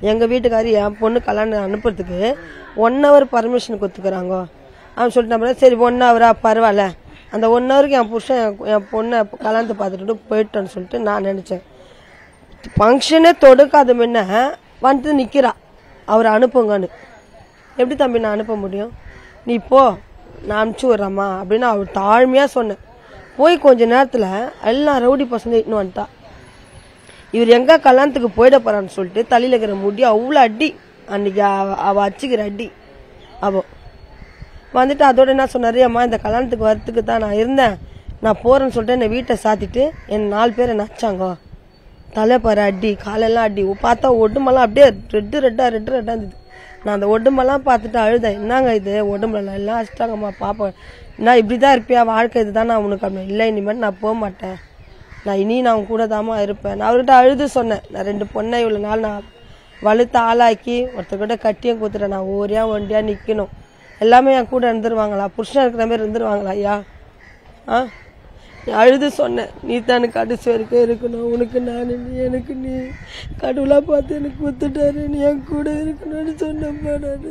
எங்கள் வீட்டுக்காரி என் பொண்ணு கல்யாணம் அனுப்புறதுக்கு ஒன் ஹவர் பர்மிஷன் கொடுத்துக்கிறாங்க அவன் சொல்லிட்டு நம்ம சரி ஒன் ஹவரா பரவாயில்ல அந்த ஒன் ஹவருக்கு என் புருஷன் என் என் பொண்ணை கல்யாணத்தை பார்த்துட்டு போயிட்டோன்னு சொல்லிட்டு நான் நினச்சேன் ஃபங்க்ஷனே தொடுக்காத முன்ன வந்துட்டு நிற்கிறா அவரை அனுப்புங்கன்னு எப்படி தம்பி நான் அனுப்ப முடியும் நீ போ நான் அனுப்பிச்சி விட்றேம்மா அப்படின்னு அவர் தாழ்மையாக சொன்னேன் போய் கொஞ்ச நேரத்தில் எல்லாம் ரவுடி பசங்க இட்டுன்னு வந்துட்டா இவர் எங்க கல்யாணத்துக்கு போயிட போறான்னு சொல்லிட்டு தலையில இருக்கிற முடி அவ்வளோ அடி அன்னைக்கு அவ- அவ அச்சுக்கிற அடி அவ வந்துட்டு அதோட என்ன சொன்னாரு அம்மா இந்த கல்யாணத்துக்கு வரத்துக்கு தான் நான் இருந்தேன் நான் போறேன்னு சொல்லிட்டு என்னை வீட்டை சாத்திட்டு என் நாலு பேரை நச்சாங்க தலை பாரு அடி காலெல்லாம் அடி பார்த்தா ஒட்டுமெல்லாம் அப்படியே ரெட்டு ரெட்டா ரெட்டு ரெட்டா இருந்தது நான் அந்த ஒடும்பெல்லாம் பார்த்துட்டு அழுதேன் என்னங்க இது உடம்புல எல்லாம் அடிச்சிட்டாங்கம்மா பாப்பா நான் இப்படிதான் இருப்பியா வாழ்க்கை இதுதான் நான் உனக்கு அப்படி இல்லை இனிமேல் நான் போக மாட்டேன் நான் இனி நான் உன் கூட தாமா இருப்பேன் நான் அவர்கிட்ட அழுது சொன்னேன் நான் ரெண்டு பொண்ணை இவ்வளோ நாள் நான் வலுத்து ஆளாக்கி ஒருத்தர்கிட்ட கட்டியும் கொடுத்துட்டேன் நான் ஓரியா ஒண்டியா நிற்கணும் எல்லாமே என் கூட இருந்துருவாங்களா புருஷன் இருக்கிற மாதிரி இருந்துருவாங்களா ஐயா ஆ நீ அழுது சொன்னேன் நீ தானே கடைசி வரைக்கும் இருக்கணும் உனக்கு நான் நீ எனக்கு நீ கடவுளாக பார்த்து எனக்கு குத்துட்டாரு நீ என் கூட இருக்கணும்னு சொன்னப்பா நான்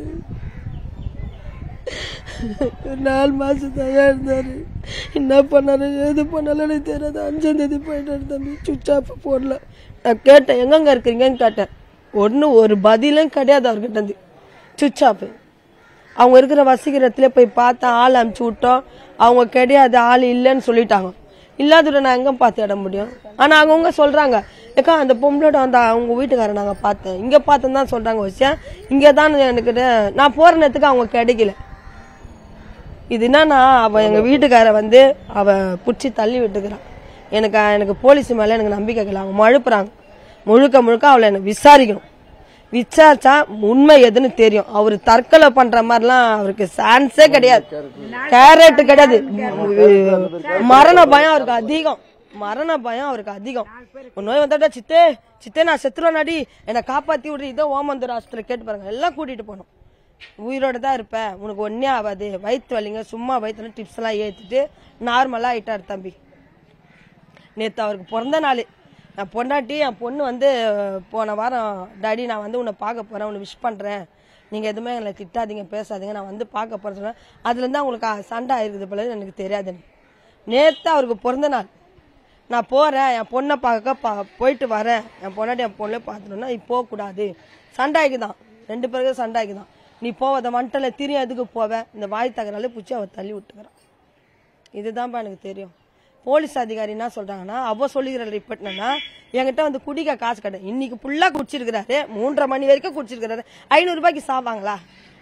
ஒரு நாலு மாசம் தயா இருந்தாரு என்ன பண்ணாரு எது பண்ணாலும் எனக்கு தெரியாது அஞ்சாம் தேதி போயிட்டாரு தம்பி சுவிட்ச் ஆஃப் போடல நான் கேட்டேன் எங்கெங்க இருக்கிறீங்கன்னு கேட்டேன் ஒன்றும் ஒரு பதிலும் கிடையாது அவர்கிட்ட இருந்து சுவிட்ச் ஆஃப் அவங்க இருக்கிற வசீகரத்துல போய் பார்த்தா ஆள் அமுச்சு விட்டோம் அவங்க கிடையாது ஆள் இல்லைன்னு சொல்லிட்டாங்க இல்லாதவரை நான் எங்க பார்த்து இட முடியும் ஆனா அவங்கவுங்க சொல்றாங்க ஏக்கா அந்த பொம்பளோட அந்த அவங்க வீட்டுக்காரன் நாங்க பார்த்தேன் இங்க பார்த்தேன்னு தான் சொல்றாங்க விஷயம் இங்க தான் எனக்கு நான் போற நேரத்துக்கு அவங்க கிடைக்கல இது என்னன்னா அவ எங்க வீட்டுக்கார வந்து அவ புடிச்சு தள்ளி விட்டுக்கிறான் எனக்கு எனக்கு போலீஸ் மேல எனக்கு நம்பிக்கை இல்லை அவங்க மழுப்புறாங்க முழுக்க முழுக்க அவளை எனக்கு விசாரிக்கணும் விசாரிச்சா உண்மை எதுன்னு தெரியும் அவர் தற்கொலை பண்ற மாதிரிலாம் அவருக்கு சான்ஸே கிடையாது கேரட் கிடையாது மரண பயம் அவருக்கு அதிகம் மரண பயம் அவருக்கு அதிகம் ஒரு நோய் வந்தாட்டா சித்தே சித்தே நான் செத்துருவேனாடி என்னை காப்பாத்தி விடுறி இதோ ஓமந்தூர் ஆஸ்பத்திரி கேட்டு பாருங்க எல்லாம் கூட்டிட்டு போனோம் உயிரோட தான் இருப்ப உனக்கு ஒன்னே ஆகாது வயிற்று வலிங்க சும்மா வயிற்றுல டிப்ஸ் எல்லாம் ஏத்திட்டு நார்மலா ஆயிட்டாரு தம்பி நேத்து அவருக்கு பிறந்த நாள் நான் பொண்டாட்டி என் பொண்ணு வந்து போன வாரம் டாடி நான் வந்து உன்னை பார்க்க போறேன் உன்னை விஷ் பண்றேன் நீங்க எதுவுமே எங்களை திட்டாதீங்க பேசாதீங்க நான் வந்து பார்க்க போறேன் சொன்னேன் அதுல இருந்து அவங்களுக்கு அ- சண்டை ஆயிருக்குது போல எனக்கு தெரியாது நேத்து அவருக்கு பிறந்த நாள் நான் போறேன் என் பொண்ணை பார்க்க பா- போயிட்டு வரேன் என் பொண்ணாட்டி என் பொண்ணை பார்த்துட்டோம்னா நீ போகக்கூடாது சண்டாய்க்கு தான் ரெண்டு பேருக்கும் சண்டாய்க்கு தான் நீ போவத மண்டல திரியும் எதுக்கு போவ இந்த வாய் தகரால பிடிச்சி அவ தள்ளி விட்டுக்கிறான் இதுதான்ப்பா எனக்கு தெரியும் போலீஸ் அதிகாரி என்ன சொல்றாங்கன்னா அவ சொல்லிக்கிற ரிப்போர்ட் என்னன்னா என்கிட்ட வந்து குடிக்க காசு கிடையாது இன்னைக்கு ஃபுல்லா குடிச்சிருக்கிறாரு மூன்றரை மணி வரைக்கும் குடிச்சிருக்கிறாரு ஐநூறு ரூபாய்க்கு சாவாங்களா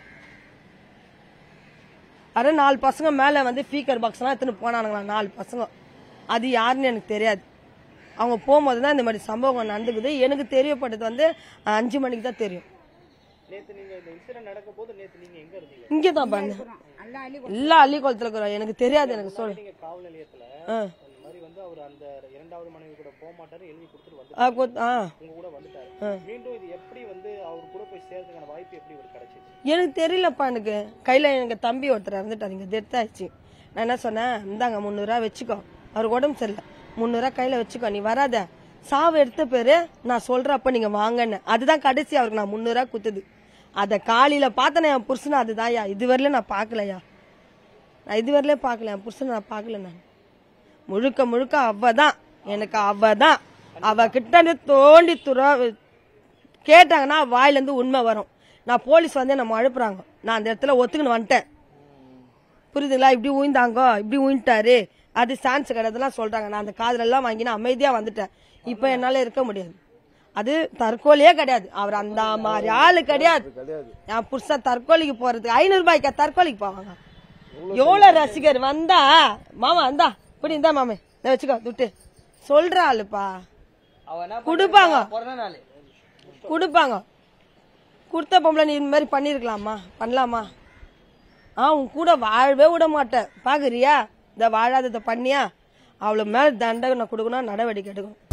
அரை நாலு பசங்க மேல வந்து ஸ்பீக்கர் பாக்ஸ் எல்லாம் எடுத்துன்னு போனானுங்களா நாலு பசங்க அது யாருன்னு எனக்கு தெரியாது அவங்க போகும்போது தான் இந்த மாதிரி சம்பவம் நடந்துக்குது எனக்கு தெரியப்பட்டது வந்து அஞ்சு மணிக்கு தான் தெரியும் நேத்து நீங்க இந்த இன்சிடென்ட் நடக்கும் போது நேத்து நீங்க எங்க இருந்தீங்க இங்கே தான் பண்ணு எல்லாம் அள்ளி குளத்துல இருக்கிறோம் எனக்கு தெரியாது எனக்கு சொல்லு நீங்க காவல் நிலையத்துல ஆ. இந்த மாதிரி வந்து அவர் அந்த இரண்டாவது மனைவி கூட போக மாட்டாரு எழுதி கொடுத்துட்டு வந்து ஆ, கொத்- ஆ உங்க கூட வந்துட்டாரு மீண்டும் இது எப்படி வந்து அவர் கூட போய் சேர்றதுக்கான வாய்ப்பு எப்படி ஒரு கிடைச்சிச்சு எனக்கு தெரியலப்பா எனக்கு கையில எனக்கு தம்பி ஒருத்தர் இறந்துட்டாரு இங்க டெத் ஆயிடுச்சு நான் என்ன சொன்னேன் இந்தாங்க முந்நூறுரூவா வச்சுக்கோ அவருக்கு உடம்பு சரியில்லை முந்நூறுரூவா கையில வச்சுக்கோ நீ வராத சாவு எடுத்த பேரு நான் சொல்றப்ப நீங்க வாங்கன்னு அதுதான் கடைசி அவருக்கு நான் முந்நூறுரூவா குத்துது அத காலையில பார்த்தேன் என் புருஷனை அதுதான்யா இதுவரையிலும் நான் பார்க்கலையா நான் இதுவரையிலும் பார்க்கல என் புருஷனை நான் பார்க்கல நான் முழுக்க முழுக்க அவ தான் எனக்கு அவ தான் அவ கிட்ட இருந்து தோண்டி துற கேட்டாங்கன்னா வாயில இருந்து உண்மை வரும் நான் போலீஸ் வந்து நம்ம அழுப்புறாங்க நான் அந்த இடத்துல ஒத்துக்கின்னு வந்துட்டேன் புரியுதுங்களா இப்படி உயிந்தாங்க இப்படி உயின்ட்டாரு அது சான்ஸ் கிடையாதுலாம் சொல்றாங்க நான் அந்த காதுல எல்லாம் வாங்கி நான் அமைதியா வந்துட்டேன் இப்போ என்னால இருக்க முடியாது அது தற்கொலையே கிடையாது அவர் அந்த மாதிரி ஆளு கிடையாது என் புருஷன் தற்கொலைக்கு போறதுக்கு ஐநூறு ரூபாய்க்கா தற்கொலைக்கு போவாங்க எவ்வளவு ரசிகர் வந்தா மாமா இந்தா இப்படி இந்தா மாமே இதை வச்சுக்கோ துட்டு சொல்ற ஆளுப்பா அவ என்ன கொடுப்பாங்க பிறந்த நாள் கொடுப்பாங்க கொடுத்த பொம்பளை நீ இந்த மாதிரி பண்ணிருக்கலாமா பண்ணலாமா ஆ உன் கூட வாழவே விட மாட்டேன் பாக்குறியா இந்த வாழாததை பண்ணியா அவளுக்கு மேல தண்டனை கொடுக்கணும் நடவடிக்கை எடுக்கணும்